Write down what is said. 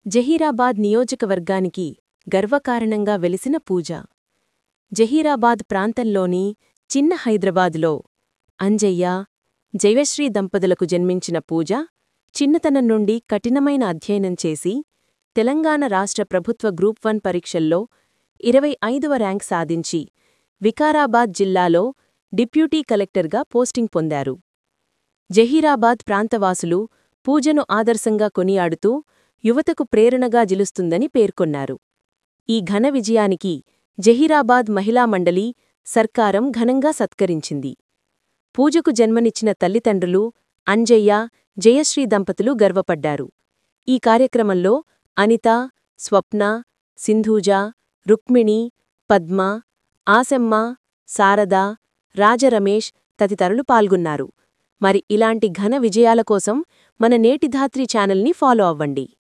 జహీరాబాద్ నియోజకవర్గానికి గర్వకారణంగా వెలిసిన పూజ జహీరాబాద్ ప్రాంతంలోని చిన్న హైదరాబాద్లో అంజయ్య జయశ్రీ దంపతులకు జన్మించిన పూజ చిన్నతనం నుండి కఠినమైన అధ్యయనం చేసి తెలంగాణ రాష్ట్ర ప్రభుత్వ గ్రూప్ వన్ పరీక్షల్లో ఇరవై ఐదవ ర్యాంక్ సాధించి వికారాబాద్ జిల్లాలో డిప్యూటీ కలెక్టర్గా పోస్టింగ్ పొందారు జహీరాబాద్ ప్రాంతవాసులు పూజను ఆదర్శంగా కొనియాడుతూ యువతకు ప్రేరణగా జిలుస్తుందని పేర్కొన్నారు ఈ ఘన విజయానికి జహీరాబాద్ మహిళా మండలి సర్కారం ఘనంగా సత్కరించింది పూజకు జన్మనిచ్చిన తల్లిదండ్రులు అంజయ్య జయశ్రీ దంపతులు గర్వపడ్డారు ఈ కార్యక్రమంలో అనిత స్వప్న సింధూజ రుక్మిణి పద్మ ఆసెమ్మ శారద రాజరమేష్ తదితరులు పాల్గొన్నారు మరి ఇలాంటి ఘన విజయాల కోసం మన నేటిధాత్రి ఛానల్ని ఫాలో అవ్వండి